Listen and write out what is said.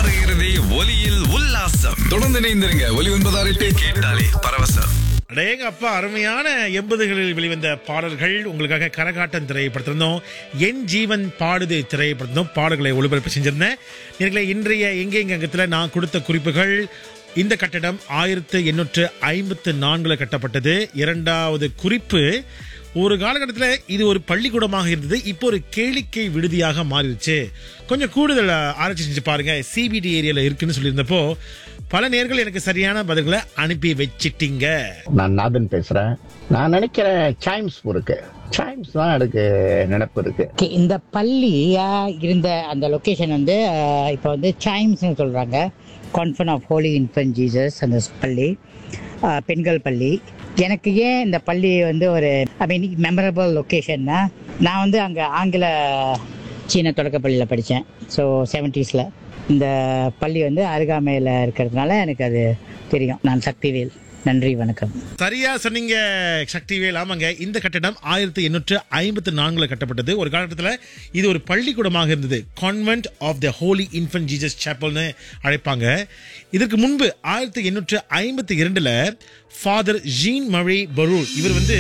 இறுதி ஒலியில் உல்லாசம் தொடர்ந்து இணைந்திருங்க ஒலி ஒன்பதாறு எட்டு கேட்டாலே பரவசம் அடேங்க அப்பா அருமையான எண்பதுகளில் வெளிவந்த பாடல்கள் உங்களுக்காக கரகாட்டம் திரைப்படத்திருந்தோம் என் ஜீவன் பாடுது திரைப்படத்திருந்தோம் பாடல்களை ஒளிபரப்பு செஞ்சிருந்தேன் நேர்களே இன்றைய எங்கே எங்க அங்கத்தில் நான் கொடுத்த குறிப்புகள் இந்த கட்டடம் ஆயிரத்து எண்ணூற்று ஐம்பத்து நான்குல கட்டப்பட்டது இரண்டாவது குறிப்பு ஒரு காலகட்டத்தில் இது ஒரு பள்ளிக்கூடமாக இருந்தது இப்போ ஒரு கேளிக்கை விடுதியாக மாறிடுச்சு கொஞ்சம் கூடுதல் ஆராய்ச்சி செஞ்சு பாருங்க சிபிடி ஏரியால இருக்குன்னு சொல்லியிருந்தப்போ பல நேர்கள் எனக்கு சரியான பதில்களை அனுப்பி வச்சிட்டீங்க நான் நாதன் பேசுறேன் நான் நினைக்கிறேன் சைம்ஸ் இருக்கு சைம்ஸ் தான் எனக்கு நினைப்பு இருக்கு Okay, இந்த பள்ளி ஆ, இருந்த அந்த லொக்கேஷன் வந்து ஆ, இப்போ வந்து சைம்ஸ்னு சொல்கிறாங்க convent of holy infant Jesus அந்த பள்ளி ஆ, பெண்கள் பள்ளி எனக்கு ஏன் இந்த பள்ளி வந்து ஒரு ஐ மீன் மெமரபிள் லொக்கேஷன்னா நான் வந்து அங்கே ஆங்கில சீன தொடக்கப்பள்ளியில் படித்தேன் ஸோ செவன்ட்டீஸில் இந்த பள்ளி வந்து அருகாமையில் இருக்கிறதுனால எனக்கு அது தெரியும் நான் சக்திவேல் நன்றி வணக்கம் சரியா சொன்னீங்க சக்திவேல் ஆமாங்க இந்த கட்டடம் ஆயிரத்தி எண்ணூற்று ஐம்பத்தி நான்குல கட்டப்பட்டது ஒரு காலகட்டத்தில் இது ஒரு பள்ளிக்கூடமாக இருந்தது convent of the holy infant Jesus சேப்பல்னு அழைப்பாங்க இதற்கு முன்பு ஆயிரத்தி எண்ணூற்று ஐம்பத்தி இரண்டுல ஃபாதர் ஜீன் மழை பரூல் இவர் வந்து